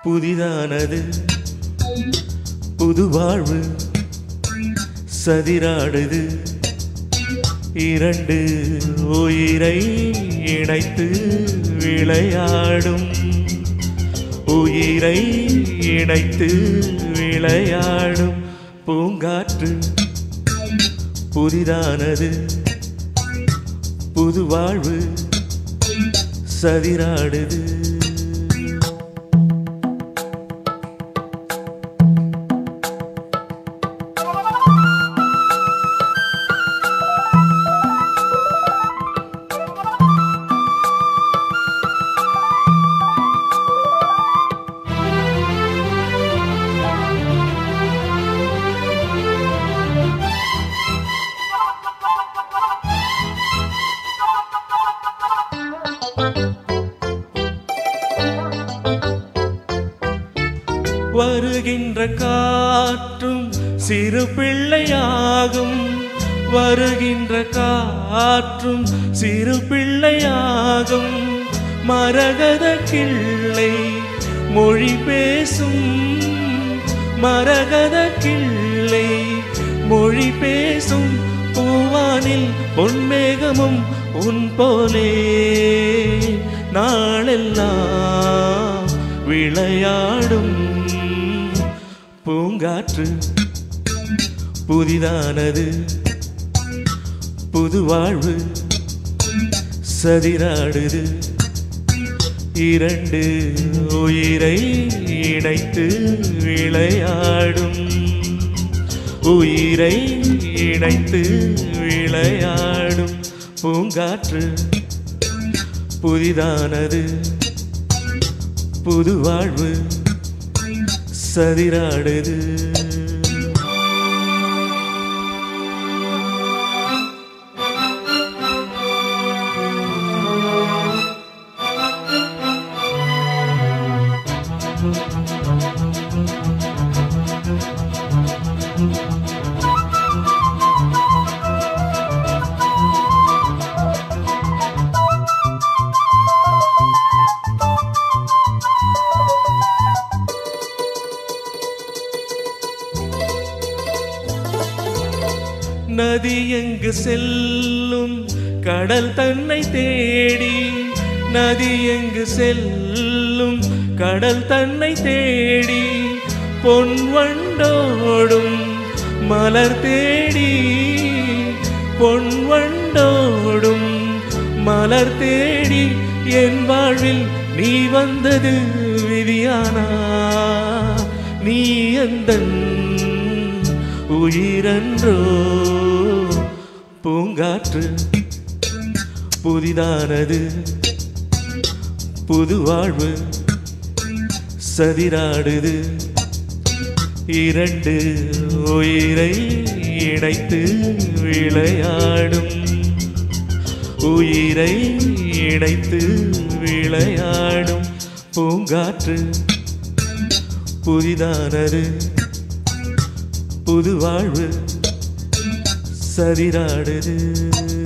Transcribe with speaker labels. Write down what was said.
Speaker 1: புதிதானது புது வாழ்வு சதிராடுது இரண்டு உயிரை இணைத்து விளையாடும் உயிரை இணைத்து விளையாடும் பூங்காற்று புதிதானது புது வாழ்வு சதிராடுது வருகின்ற காற்றும் சிறு பிள்ளையாகும் வருகின்ற காற்றும் சிறு பிள்ளையாகும் மரகத கிள்ளை மொழி பேசும் மரகத கிள்ளை மொழி பேசும் பூவானில் பொன்மேகமும் உன் போலே நாளெல்லாம் விளையாடும் பூங்காற்று புதிதானது புது வாழ்வு சதிராடுது இரண்டு உயிரை இணைத்து விளையாடும் உயிரை இணைத்து விளையாடும் பூங்காற்று புதிதானது புது வாழ்வு சதிராடுது நதி எங்கு செல்லும் கடல் தன்னை தேடி நதி எங்கு செல்லும் கடல் தன்னை தேடி பொன் வண்டோடும் மலர் தேடி பொன் வண்டோடும் மலர் தேடி என் வாழ்வில் நீ வந்தது விதியானா நீ எந்தன் உயிரன்றோ பூங்காற்று புதிதானது புது வாழ்வு சதிராடுது இரண்டு உயிரை இணைத்து விளையாடும் உயிரை இணைத்து விளையாடும் பூங்காற்று புதிதானது புது வாழ்வு சதிராடுது